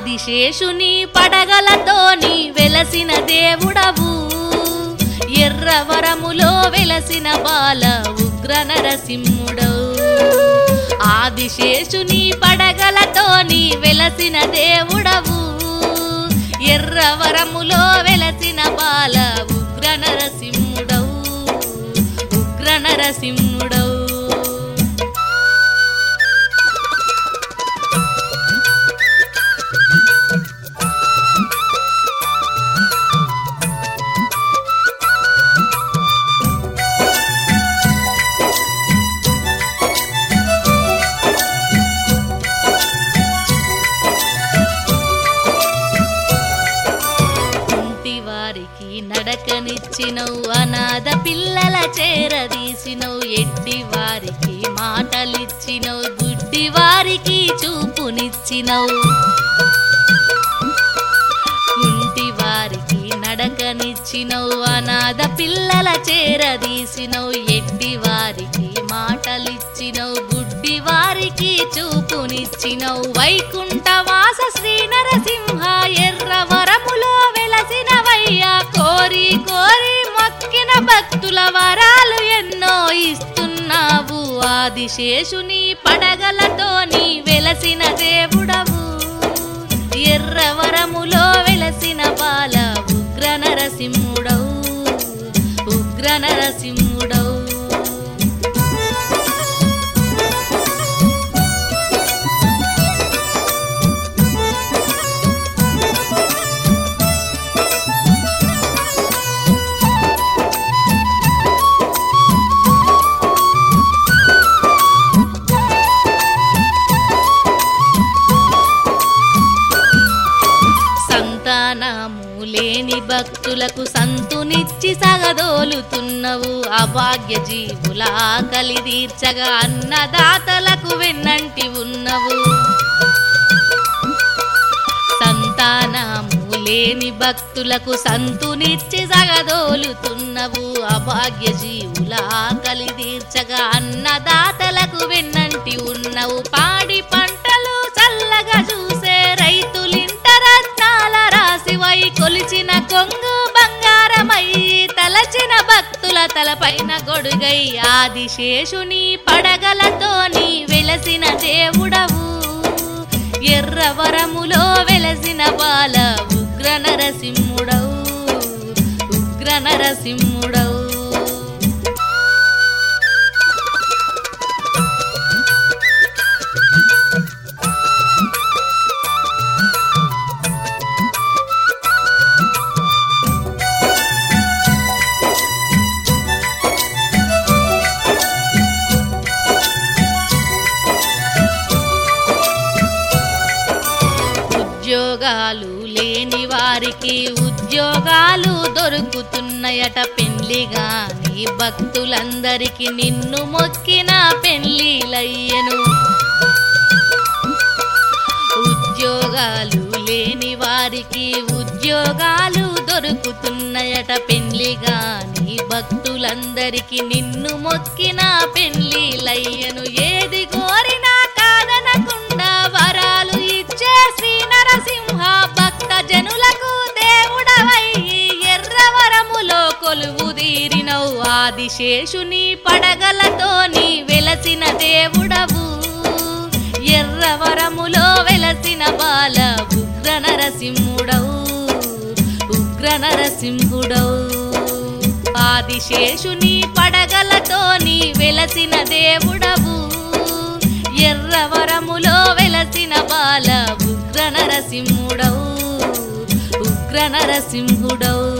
ఆదిశేషుని పడగలతోని వెలసిన దేవుడవు ఎర్రవరములో వెలసిన బాల ఉగ్ర నరసింహుడవు ఆదిశేషుని పడగలతోని వెలసిన దేవుడవు ఎర్రవరములో వెలసిన బాల ఉగ్ర నరసింహుడవు ఉగ్ర నరసింహుడవు కుంటి వారికి నడకనిచ్చినవు అనాథ పిల్లల చేరదీసినవు ఎడ్డి వారికి మాటలిచ్చినవు గుడ్డి వారికి చూపునిచ్చినవు కుంటి వారికి నడకనిచ్చినవు అనాథ పిల్లల చేరదీసినవు ఎడ్డి వారికి మాటలిచ్చినవు గుడ్డి వారికి చూపునిచ్చినవు వైకుంఠవాస శ్రీ నరసింహ ఎర్ర వరములో వెలసినవయ్యా కోరి కోరి మొక్కిన భక్తుల వరాలు ఎన్నో ఇస్తున్నావు ఆదిశేషుని పడగలతోని వెలసిన దేవుడవు ఎర్రవరములో వెలసిన బాల ఉగ్ర నరసింహుడవు ఉగ్ర నరసింహుడవు సంతానము లేని భక్తులకు సంతునిచ్చి సగదోలుతున్నవు అభాగ్య జీవుల ఆకలి తీర్చగా అన్నదాతలకు వెన్నంటి ఉన్నవు సంతానము లేని భక్తులకు సంతునిచ్చి సగదోలుతున్నవు అభాగ్య జీవుల ఆకలి తీర్చగా అన్నదాతలకు వెన్నంటి ఉన్నవు పాడి పంటలు చల్లగా చూసే రైతులింట రత్నాల రాసివై కొలిచిన కొంగు బంగారమై తలచిన భక్తుల తలపైన గొడుగై ఆదిశేషుని పడగలతోని వెలసిన దేవుడవు ఎర్రవరములో వెలసిన బాల ఉగ్ర నరసింహుడవు ఉగ్ర నరసింహుడవు ఉద్యోగాలు లేని వారికి ఉద్యోగాలు దొరుకుతున్నాయట పెళ్లి గాని భక్తులందరికీ నిన్ను మొక్కిన పెళ్లిలయ్యను ఉద్యోగాలు లేని వారికి ఉద్యోగాలు దొరుకుతున్నాయట పెళ్లి గాని భక్తులందరికీ నిన్ను మొక్కిన పెళ్లిలయ్యను ఏది కోరినా కాదనకుండా వరాలు ఇచ్చే శ్రీ నరసింహ భక్త జనులకు దేవుడవై ఎర్రవరములో కొలువు తీరినవు ఆదిశేషుని పడగలతోని వెలసిన దేవుడవు ఎర్రవరములో వెలసిన బాల ఉగ్ర నరసింహుడవు ఉగ్ర నరసింహుడవు ఆదిశేషుని పడగలతోని వెలసిన దేవుడవు ఎర్రవరములో వెలసిన బాల ఉగ్ర నరసింహుడవు ఉగ్ర నరసింహుడవు